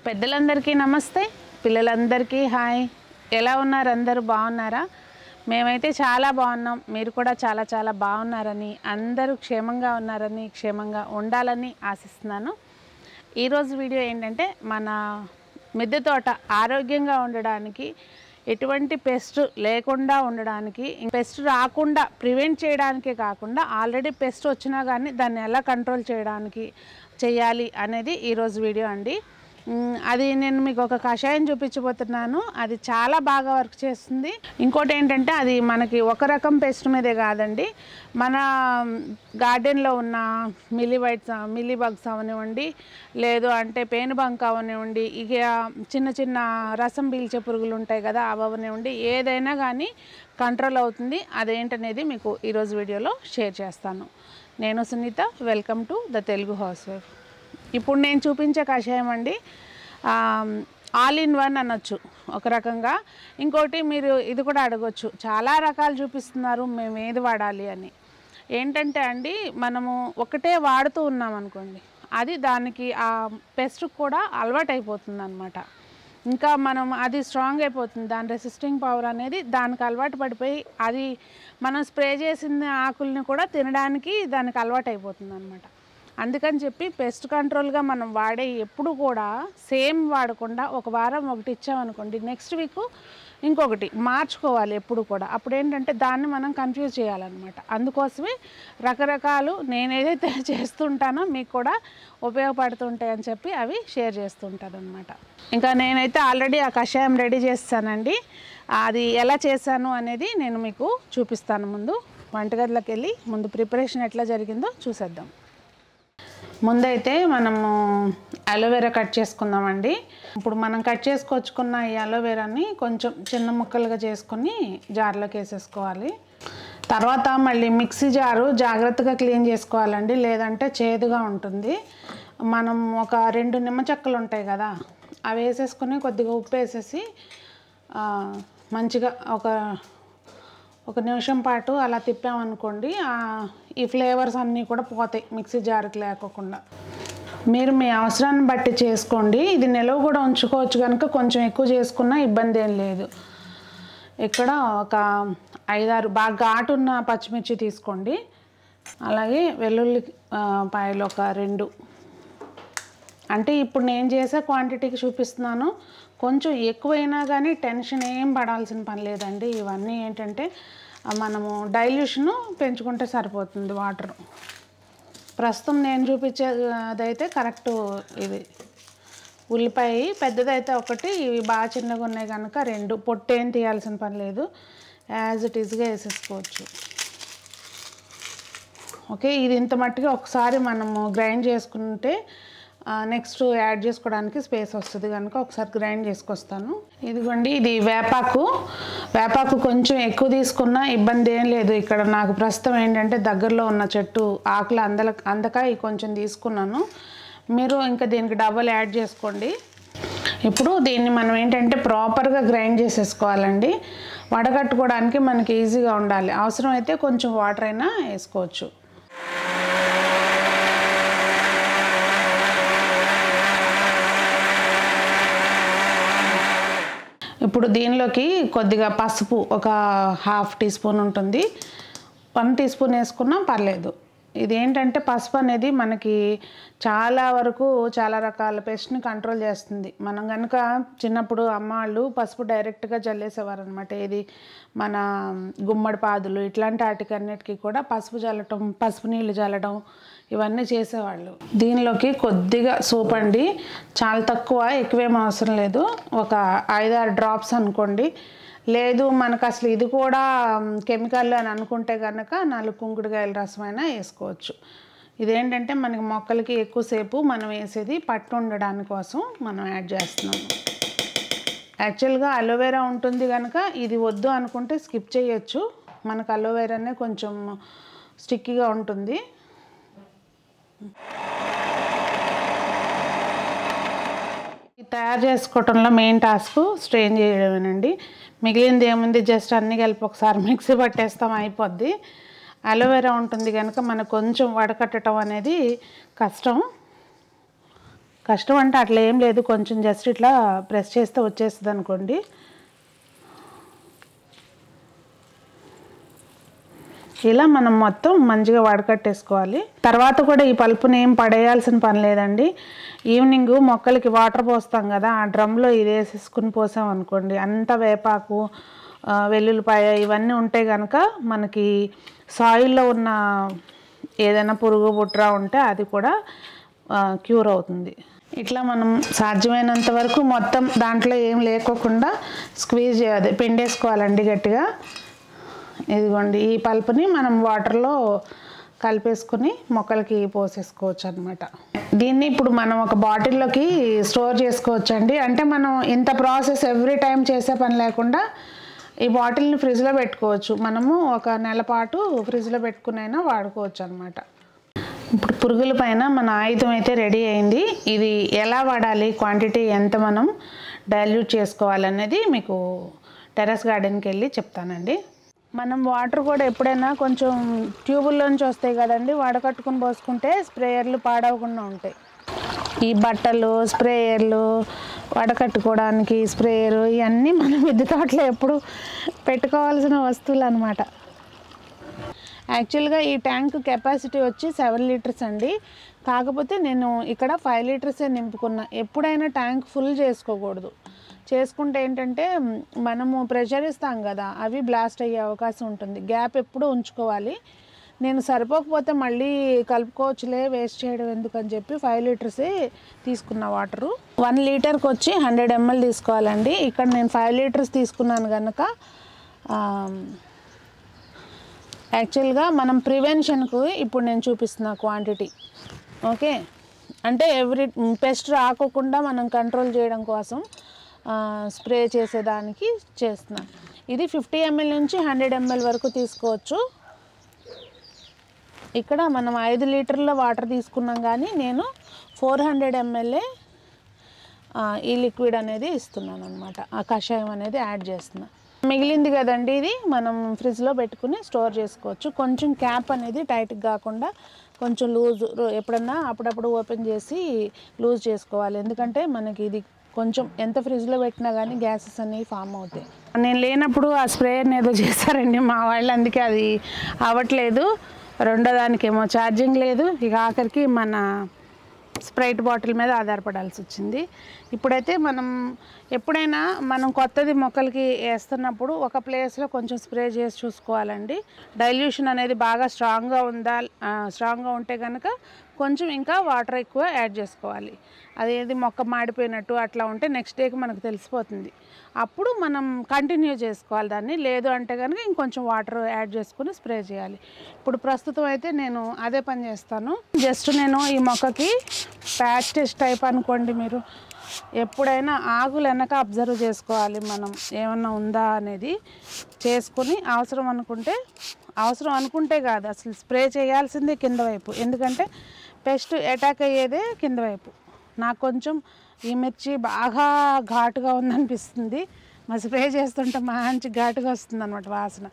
పెద్దలందరికీ నమస్తే పిల్లలందరికీ హాయ్ ఎలా ఉన్నారు అందరూ బాగున్నారా మేమైతే చాలా బాగున్నాం మీరు కూడా చాలా చాలా బాగున్నారని అందరూ క్షేమంగా ఉన్నారని క్షేమంగా ఉండాలని ఆశిస్తున్నాను ఈరోజు వీడియో ఏంటంటే మన మిద్దె తోట ఆరోగ్యంగా ఉండడానికి ఎటువంటి పెస్ట్ లేకుండా ఉండడానికి పెస్ట్ రాకుండా ప్రివెంట్ చేయడానికే కాకుండా ఆల్రెడీ పెస్ట్ వచ్చినా కానీ దాన్ని ఎలా కంట్రోల్ చేయడానికి చేయాలి అనేది ఈరోజు వీడియో అండి మ్, అది నేను మీకు ఒక కషాయం చూపించబోతున్నాను అది చాలా బాగా వర్క్ చేస్తుంది ఇంకోటి ఏంటంటే అది మనకి ఒక రకం పెస్ట్ మీదే కాదండి మన గార్డెన్లో ఉన్న మిల్లీ వైట్స్ మిల్లీ బగ్స్ అవనివ్వండి లేదు అంటే పేనుబంక అవనివ్వండి ఇక చిన్న చిన్న రసం పీల్చే పురుగులు ఉంటాయి కదా అవి అవనివ్వండి ఏదైనా కానీ కంట్రోల్ అవుతుంది అదేంటనేది మీకు ఈరోజు వీడియోలో షేర్ చేస్తాను నేను Sunitha welcome to the Telugu housewife ఇప్పుడు నేను చూపించే కషాయం అండి ఆల్ ఇన్ వన్ అనొచ్చు ఒక రకంగా ఇంకోటి మీరు ఇది కూడా అడగొచ్చు చాలా రకాలు చూపిస్తున్నారు మేము ఏది వాడాలి అని ఏంటంటే అండి మనము ఒకటే వాడుతూ ఉన్నాం అనుకోండి అది దానికి ఆ పెస్ట్ కూడా అలవాటు అయిపోతుంది అనమాట ఇంకా మనం అది స్ట్రాంగ్ అయిపోతుంది దాని రెసిస్టింగ్ పవర్ అనేది దానికి అలవాటు పడిపోయి అది మనం స్ప్రే చేసిన ఆకుల్ని కూడా తినడానికి దానికి అలవాటు అయిపోతుంది అనమాట అందుకని చెప్పి పెస్ట్ కంట్రోల్గా మనం వాడే ఎప్పుడు కూడా సేమ్ వాడకుండా ఒక వారం ఒకటి ఇచ్చామనుకోండి నెక్స్ట్ వీక్ ఇంకొకటి మార్చుకోవాలి ఎప్పుడు కూడా అప్పుడు ఏంటంటే దాన్ని మనం కన్ఫ్యూజ్ చేయాలన్నమాట అందుకోసమే రకరకాలు నేను ఏదైతే చేస్తుంటానో మీకు కూడా ఉపయోగపడుతుంటాయి అని చెప్పి అవి షేర్ చేస్తుంటాను అనమాట ఇంకా నేనైతే ఆల్రెడీ ఆ కషాయం రెడీ చేస్తానండి అది ఎలా చేశాను అనేది నేను మీకు చూపిస్తాను ముందు వంటగదిలోకి వెళ్ళి ముందు ప్రిపరేషన్ ఎట్లా జరిగిందో చూసేద్దాం ముందైతే మనము అలోవెరా కట్ చేసుకుందామండి ఇప్పుడు మనం కట్ చేసుకొచ్చుకున్న ఈ అలోవెరాని కొంచెం చిన్న ముక్కలుగా చేసుకొని జార్లోకి వేసేసుకోవాలి తర్వాత మళ్ళీ మిక్సీ జారు జాగ్రత్తగా క్లీన్ చేసుకోవాలండి లేదంటే చేదుగా ఉంటుంది మనం ఒక రెండు నిమ్మ చెక్కలు ఉంటాయి కదా అవి వేసేసుకొని కొద్దిగా ఉప్పు వేసేసి ఆ, మంచిగా ఒక ఒక నిమిషం పాటు అలా తిప్పామనుకోండి ఆ, ఈ ఫ్లేవర్స్ అన్నీ కూడా పోతాయి మిక్సీ జార్కి లేకోకుండా మీరు మీ అవసరాన్ని బట్టి చేసుకోండి ఇది నిలవ కూడా ఉంచుకోవచ్చు కనుక కొంచెం ఎక్కువ చేసుకున్నా ఇబ్బంది ఏం లేదు ఇక్కడ ఒక ఐదారు బాగా ఘాటున్న పచ్చిమిర్చి తీసుకోండి అలాగే వెల్లుల్లి ఆ, పాయలు ఒక రెండు అంటే ఇప్పుడు నేను చేసే క్వాంటిటీకి చూపిస్తున్నాను కొంచెం ఎక్కువైనా కానీ టెన్షన్ ఏం పడాల్సిన పని లేదండి ఇవన్నీ ఏంటంటే ఆ, మనము డైల్యూషను పెంచుకుంటే సరిపోతుంది వాటర్ ప్రస్తుతం నేను చూపించేదైతే కరెక్ట్ ఇది ఉల్లిపాయ పెద్దదైతే ఒకటి ఇవి బాగా చిన్నగా ఉన్నాయి కనుక రెండు పొట్టేం తీయాల్సిన పని లేదు యాజ్ ఇట్ ఈజ్గా వేసేసుకోవచ్చు ఓకే ఇది ఇంత మట్టిగా ఒకసారి మనము గ్రైండ్ చేసుకుంటే నెక్స్ట్ యాడ్ చేసుకోవడానికి స్పేస్ వస్తుంది కనుక ఒకసారి గ్రైండ్ చేసుకొస్తాను ఇదిగోండి ఇది వేపాకు వేపాకు కొంచెం ఎక్కువ తీసుకున్నా ఇబ్బంది ఏం లేదు ఇక్కడ నాకు ప్రస్తుతం ఏంటంటే దగ్గరలో ఉన్న చెట్టు ఆకులు అందల అందక ఈ కొంచెం తీసుకున్నాను మీరు ఇంకా దీనికి డబల్ యాడ్ చేసుకోండి ఇప్పుడు దీన్ని మనం ఏంటంటే ప్రాపర్గా గ్రైండ్ చేసేసుకోవాలండి వడగట్టుకోవడానికి మనకి ఈజీగా ఉండాలి అవసరం అయితే కొంచెం వాటర్ అయినా వేసుకోవచ్చు ఇప్పుడు దీనిలోకి కొద్దిగా పసుపు ఒక హాఫ్ టీ స్పూన్ ఉంటుంది వన్ టీ స్పూన్ వేసుకున్నా పర్లేదు ఇదేంటంటే పసుపు అనేది మనకి చాలా వరకు చాలా రకాల పెస్ట్ని కంట్రోల్ చేస్తుంది మనం కనుక చిన్నప్పుడు అమ్మ వాళ్ళు పసుపు డైరెక్ట్గా జల్లేసేవారు అనమాట ఇది మన గుమ్మడి పాదులు ఇట్లాంటి వాటికన్నిటికీ కూడా పసుపు చల్లటం పసుపు నీళ్ళు చల్లడం ఇవన్నీ చేసేవాళ్ళు దీనిలోకి కొద్దిగా సూప్ అండి చాలా తక్కువ ఎక్కువేం అవసరం లేదు ఒక ఐదారు డ్రాప్స్ అనుకోండి లేదు మనకు అసలు ఇది కూడా కెమికల్ అని అనుకుంటే కనుక నాలుగు కుంకుడుకాయల రసమైనా వేసుకోవచ్చు ఇదేంటంటే మనకి మొక్కలకి ఎక్కువసేపు మనం వేసేది పట్టు ఉండడానికి కోసం మనం యాడ్ చేస్తున్నాము యాక్చువల్గా అలోవెరా ఉంటుంది కనుక ఇది వద్దు అనుకుంటే స్కిప్ చేయొచ్చు మనకు అలోవెరానే కొంచెం స్టిక్కీగా ఉంటుంది ఇది తయారు చేసుకోవటంలో మెయిన్ టాస్క్ స్ట్రెయిన్ చేయడమేనండి మిగిలింది ఏముంది జస్ట్ అన్నీ కలిపి ఒకసారి మిక్సీ పట్టేస్తాం అయిపోద్ది అలోవెరా ఉంటుంది కనుక మనకు కొంచెం వడకట్టడం అనేది కష్టం కష్టం అంటే అట్లా ఏం లేదు కొంచెం జస్ట్ ఇట్లా ప్రెస్ చేస్తే వచ్చేస్తుంది అనుకోండి ఇలా మనం మొత్తం మంచిగా వడకట్టేసుకోవాలి తర్వాత కూడా ఈ పల్పుని ఏం పడేయాల్సిన పని లేదండి ఈవినింగ్ మొక్కలకి వాటర్ పోస్తాం కదా ఆ డ్రమ్లో ఇది వేసేసుకుని పోసాం అనుకోండి అంత వేపాకు ఆ, వెల్లుల్లిపాయ ఇవన్నీ ఉంటే కనుక మనకి సాయిల్లో ఉన్న ఏదైనా పురుగు బుట్ర ఉంటే అది కూడా క్యూర్ అవుతుంది ఇట్లా మనం సాధ్యమైనంత వరకు మొత్తం దాంట్లో ఏం లేకోకుండా స్క్వీజ్ చేయాలి పిండేసుకోవాలండి గట్టిగా ఇదిగోండి ఈ పల్పుని మనం వాటర్లో కలిపేసుకుని మొక్కలకి పోసేసుకోవచ్చు అనమాట దీన్ని ఇప్పుడు మనం ఒక బాటిల్లోకి స్టోర్ చేసుకోవచ్చు అండి అంటే మనం ఇంత ప్రాసెస్ ఎవ్రీ టైం చేసే పని లేకుండా ఈ బాటిల్ని ఫ్రిడ్జ్లో పెట్టుకోవచ్చు మనము ఒక నెల పాటు ఫ్రిడ్జ్లో పెట్టుకునైనా వాడుకోవచ్చు అనమాట ఇప్పుడు పురుగుల పైన మన ఆయుధం అయితే రెడీ అయింది ఇది ఎలా వాడాలి క్వాంటిటీ ఎంత మనం డైల్యూట్ చేసుకోవాలనేది మీకు టెర్రస్ గార్డెన్కి వెళ్ళి చెప్తానండి మనం వాటర్ కూడా ఎప్పుడైనా కొంచెం ట్యూబుల్లోంచి వస్తాయి కదండి వడకట్టుకుని పోసుకుంటే స్ప్రేయర్లు పాడవకుండా ఉంటాయి ఈ బట్టలు స్ప్రేయర్లు వడకట్టుకోవడానికి స్ప్రేయరు ఇవన్నీ మనం మిద్దె తోటలో ఎప్పుడు పెట్టుకోవాల్సిన వస్తువులు అనమాట యాక్చువల్గా ఈ ట్యాంక్ కెపాసిటీ వచ్చి సెవెన్ లీటర్స్ అండి కాకపోతే నేను ఇక్కడ ఫైవ్ లీటర్సే నింపుకున్నా ఎప్పుడైనా ట్యాంక్ ఫుల్ చేసుకోకూడదు చేసుకుంటే ఏంటంటే మ్, మనము ప్రెషర్ ఇస్తాం కదా అవి బ్లాస్ట్ అయ్యే అవకాశం ఉంటుంది గ్యాప్ ఎప్పుడూ ఉంచుకోవాలి నేను సరిపోకపోతే మళ్ళీ కలుపుకోవచ్చులే వేస్ట్ చేయడం ఎందుకని చెప్పి ఫైవ్ లీటర్సే తీసుకున్న వాటరు వన్ లీటర్కి వచ్చి హండ్రెడ్ ఎంఎల్ తీసుకోవాలండి ఇక్కడ నేను ఫైవ్ లీటర్స్ తీసుకున్నాను కనుక ఆ, యాక్చువల్గా మనం ప్రివెన్షన్కు ఇప్పుడు నేను చూపిస్తున్న క్వాంటిటీ ఓకే అంటే ఎవ్రీ పెస్ట్ రాకోకుండా మనం కంట్రోల్ చేయడం కోసం ఆ, స్ప్రే చేసేదానికి చేస్తున్నాం ఇది ఫిఫ్టీ ఎంఎల్ నుంచి హండ్రెడ్ ఎంఎల్ వరకు తీసుకోవచ్చు ఇక్కడ మనం ఐదు లీటర్ల వాటర్ తీసుకున్నాం కానీ నేను ఫోర్ హండ్రెడ్ ఎంఎల్ఏ ఈ లిక్విడ్ అనేది ఇస్తున్నాను అనమాట ఆ కషాయం అనేది యాడ్ చేస్తున్నా మిగిలింది కదండి ఇది మనం ఫ్రిడ్జ్లో పెట్టుకుని స్టోర్ చేసుకోవచ్చు కొంచెం క్యాప్ అనేది టైట్గా కాకుండా కొంచెం లూజ్ ఎప్పుడన్నా అప్పుడప్పుడు ఓపెన్ చేసి లూజ్ చేసుకోవాలి ఎందుకంటే మనకి ఇది కొంచెం ఎంత ఫ్రిడ్జ్లో పెట్టినా కానీ గ్యాసెస్ అనేవి ఫామ్ అవుతాయి నేను లేనప్పుడు ఆ స్ప్రేయర్ని ఏదో చేశారండి మా వాళ్ళు అందుకే అది అవ్వట్లేదు రెండో దానికేమో ఛార్జింగ్ లేదు ఇక ఆఖరికి మన స్ప్రైట్ బాటిల్ మీద ఆధారపడాల్సి వచ్చింది ఇప్పుడైతే మనం ఎప్పుడైనా మనం కొత్తది మొక్కలకి వేస్తున్నప్పుడు ఒక ప్లేస్లో కొంచెం స్ప్రే చేసి చూసుకోవాలండి డైల్యూషన్ అనేది బాగా స్ట్రాంగ్గా ఉందా స్ట్రాంగ్గా ఉంటే కనుక కొంచెం ఇంకా వాటర్ ఎక్కువ యాడ్ చేసుకోవాలి అదేది మొక్క మాడిపోయినట్టు అట్లా ఉంటే నెక్స్ట్ డేకి మనకు తెలిసిపోతుంది అప్పుడు మనం కంటిన్యూ చేసుకోవాలి దాన్ని లేదు అంటే కనుక ఇంకొంచెం వాటర్ యాడ్ చేసుకుని స్ప్రే చేయాలి ఇప్పుడు ప్రస్తుతం అయితే నేను అదే పని చేస్తాను జస్ట్ నేను ఈ మొక్కకి ప్యాచ్ టెస్ట్ టైప్ అనుకోండి మీరు ఎప్పుడైనా ఆకులు వెనక అబ్జర్వ్ చేసుకోవాలి మనం ఏమన్నా ఉందా అనేది చేసుకుని అవసరం అనుకుంటే అవసరం అనుకుంటే కాదు అసలు స్ప్రే చేయాల్సిందే కింద వైపు ఎందుకంటే పెస్ట్ అటాక్ అయ్యేదే కింద వైపు నాకు కొంచెం ఈ మిర్చి బాగా ఘాటుగా ఉందనిపిస్తుంది మా స్ప్రే చేస్తుంటే మంచి ఘాటుగా వస్తుంది అనమాట వాసన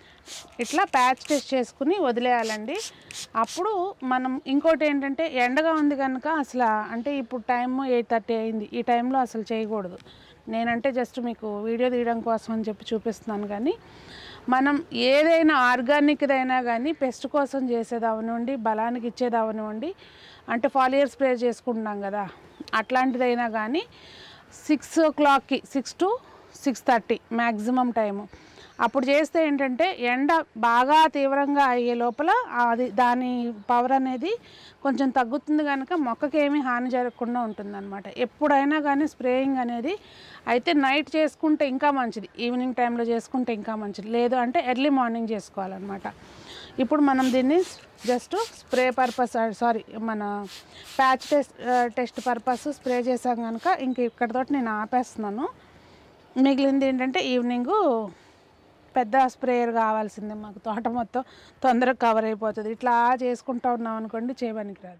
ఇట్లా ప్యాచ్ టెస్ట్ చేసుకుని వదిలేయాలండి అప్పుడు మనం ఇంకోటి ఏంటంటే ఎండగా ఉంది కనుక అసలు అంటే ఇప్పుడు టైం ఎయిట్ థర్టీ అయింది ఈ టైంలో అసలు చేయకూడదు నేనంటే జస్ట్ మీకు వీడియో తీయడం కోసం అని చెప్పి చూపిస్తున్నాను కానీ మనం ఏదైనా ఆర్గానిక్దైనా కానీ పెస్ట్ కోసం చేసేది అవనివ్వండి బలానికి ఇచ్చేది అవనివ్వండి అంటే ఫాలియర్ స్ప్రే చేసుకుంటున్నాం కదా అట్లాంటిదైనా కానీ సిక్స్ ఓ క్లాక్కి six to six thirty maximum time అప్పుడు చేస్తే ఏంటంటే ఎండ బాగా తీవ్రంగా అయ్యే లోపల అది దాని పవర్ అనేది కొంచెం తగ్గుతుంది కనుక మొక్కకి ఏమీ హాని జరగకుండా ఉంటుందన్నమాట ఎప్పుడైనా కానీ స్ప్రేయింగ్ అనేది అయితే నైట్ చేసుకుంటే ఇంకా మంచిది ఈవినింగ్ టైంలో చేసుకుంటే ఇంకా మంచిది లేదు అంటే ఎర్లీ మార్నింగ్ చేసుకోవాలన్నమాట ఇప్పుడు మనం దీన్ని జస్ట్ స్ప్రే పర్పస్ సారీ మన patch test test purpose spray చేసాం కనుక ఇంక ఇక్కడతోటి నేను ఆపేస్తున్నాను మిగిలింది ఏంటంటే ఈవినింగు పెద్ద స్ప్రేయర్ కావాల్సిందే మాకు తోట మొత్తం తొందరగా కవర్ అయిపోతుంది ఇట్లా చేసుకుంటా ఉన్నాం అనుకోండి చేయడానికి రాదు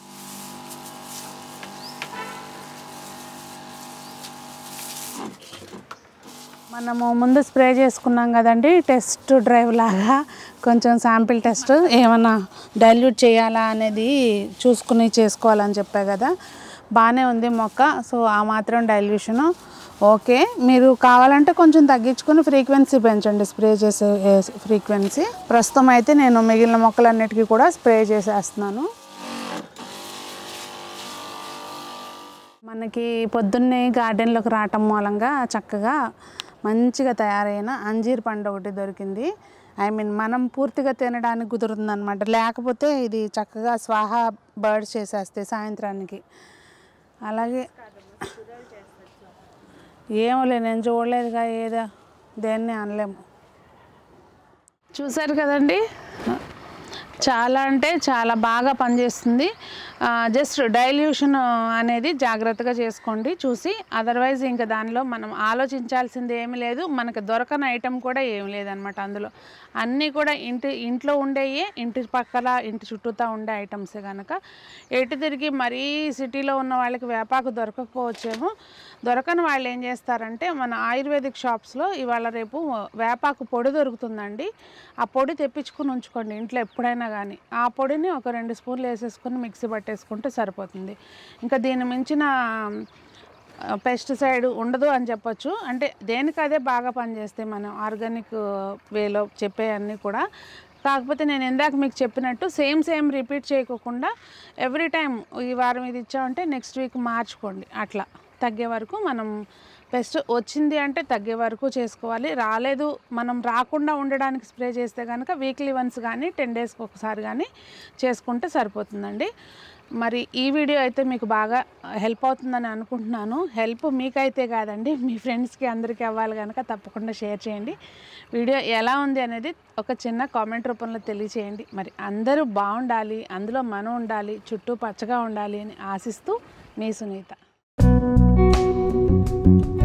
మనము ముందు స్ప్రే చేసుకున్నాం కదండి టెస్ట్ డ్రైవ్ లాగా కొంచెం శాంపిల్ టెస్ట్ ఏమన్నా డైల్యూట్ చేయాలా అనేది చూసుకుని చేసుకోవాలని చెప్పా కదా బాగానే ఉంది మొక్క సో ఆ మాత్రం డైల్యూషను ఓకే మీరు కావాలంటే కొంచెం తగ్గించుకొని ఫ్రీక్వెన్సీ పెంచండి స్ప్రే చేసే ఫ్రీక్వెన్సీ ప్రస్తుతం అయితే నేను మిగిలిన మొక్కలన్నిటికీ కూడా స్ప్రే చేసేస్తున్నాను మనకి పొద్దున్నే గార్డెన్లోకి రావటం మూలంగా చక్కగా మంచిగా తయారైన అంజీర్ పండు ఒకటి దొరికింది ఐ మీన్ మనం పూర్తిగా తినడానికి కుదురుతుంది అనమాట లేకపోతే ఇది చక్కగా స్వాహా బర్డ్స్ చేసేస్తాయి సాయంత్రానికి అలాగే ఏమోలే నేను చూడలేదుగా ఏదో దేన్ని అనలేము చూసారు కదండి చాలా అంటే చాలా బాగా పనిచేస్తుంది జస్ట్ డైల్యూషన్ అనేది జాగ్రత్తగా చేసుకోండి చూసి అదర్వైజ్ ఇంకా దానిలో మనం ఆలోచించాల్సింది ఏమీ లేదు మనకు దొరకని ఐటెం కూడా ఏమి లేదనమాట అందులో అన్నీ కూడా ఇంటి ఇంట్లో ఉండేయే ఇంటి పక్కల ఇంటి చుట్టూతా ఉండే ఐటమ్సే కనుక ఎటు తిరిగి మరీ సిటీలో ఉన్న వాళ్ళకి వేపాకు దొరకకపోవచ్చేమో దొరకని వాళ్ళు ఏం చేస్తారంటే మన ఆయుర్వేదిక్ షాప్స్లో ఇవాళ రేపు వేపాకు పొడి దొరుకుతుందండి ఆ పొడి తెప్పించుకుని ఉంచుకోండి ఇంట్లో ఎప్పుడైనా కానీ ఆ పొడిని ఒక రెండు స్పూన్లు వేసేసుకొని మిక్సీ పట్టేసుకుంటే సరిపోతుంది ఇంకా దీని మించిన పెస్టిసైడ్ ఉండదు అని చెప్పొచ్చు అంటే దేనికి అదే బాగా పనిచేస్తాయి మనం ఆర్గానిక్ వేలో చెప్పే అన్నీ కూడా కాకపోతే నేను ఇందాక మీకు చెప్పినట్టు సేమ్ సేమ్ రిపీట్ చేయకోకుండా ఎవ్రీ టైం ఈ వారం ఇది ఇచ్చామంటే నెక్స్ట్ వీక్ మార్చుకోండి అట్లా తగ్గే వరకు మనం పెస్ట్ వచ్చింది అంటే తగ్గే వరకు చేసుకోవాలి రాలేదు మనం రాకుండా ఉండడానికి స్ప్రే చేస్తే కనుక వీక్లీ వన్స్ కానీ టెన్ డేస్కి ఒకసారి కానీ చేసుకుంటే సరిపోతుందండి మరి ఈ వీడియో అయితే మీకు బాగా హెల్ప్ అవుతుందని అనుకుంటున్నాను హెల్ప్ మీకైతే కాదండి మీ ఫ్రెండ్స్కి అందరికీ అవ్వాలి కనుక తప్పకుండా షేర్ చేయండి వీడియో ఎలా ఉంది అనేది ఒక చిన్న కామెంట్ రూపంలో తెలియచేయండి మరి అందరూ బాగుండాలి అందులో మనం ఉండాలి చుట్టూ పచ్చగా ఉండాలి అని ఆశిస్తూ మీ సునీత